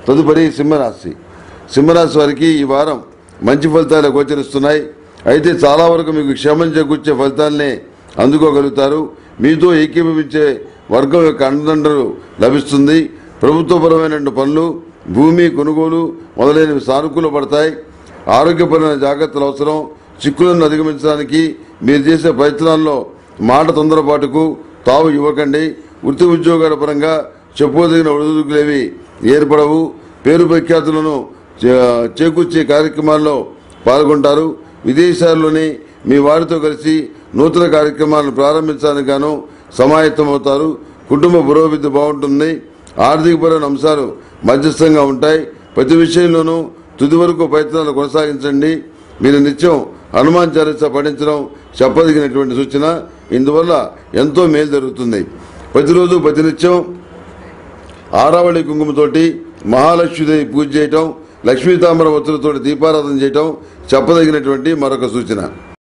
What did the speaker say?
తదుపరి సింహరాశి సింహరాశి వారికి ఈ వారం మంచి ఫలితాలు గోచరిస్తున్నాయి అయితే చాలా వరకు మీకు క్షేమం చేకూర్చే ఫలితాలనే అందుకోగలుగుతారు మీతో ఏకీభవించే వర్గం యొక్క అండదండలు లభిస్తుంది ప్రభుత్వపరమైన పనులు భూమి కొనుగోలు మొదలైనవి సానుకూల పడతాయి ఆరోగ్యపరమైన జాగ్రత్తలు అవసరం చిక్కులను అధిగమించడానికి మీరు చేసే ప్రయత్నాల్లో మాట తొందరపాటుకు తావు ఇవ్వకండి వృత్తి ఉద్యోగాల పరంగా చెప్పుకోదగిన ఒడిదుడుకులేవి ఏర్పడవు పేరు ప్రఖ్యాతులను చే- చేకూర్చే కార్యక్రమాల్లో పాల్గొంటారు విదేశాల్లోని మీ వారితో కలిసి నూతన కార్యక్రమాలను ప్రారంభించడానికి గాను సమాయత్తమవుతారు కుటుంబ పురోభివృద్ధి బాగుంటుంది ఆర్థికపరమైన అంశాలు మధ్యస్థంగా ఉంటాయి ప్రతి విషయంలోనూ తుది వరకు ప్రయత్నాలు కొనసాగించండి మీరు నిత్యం హనుమాన్ చాలీసా పఠించడం చెప్పదగినటువంటి సూచన ఇందువల్ల ఎంతో మేలు జరుగుతుంది ప్రతిరోజు ప్రతినిత్యం ఆరావళి కుంకుమతోటి మహాలక్ష్మీదేవి పూజ చేయటం లక్ష్మీ తామర ఒత్తులతోటి దీపారాధన చేయటం చెప్పదగినటువంటి మరొక సూచన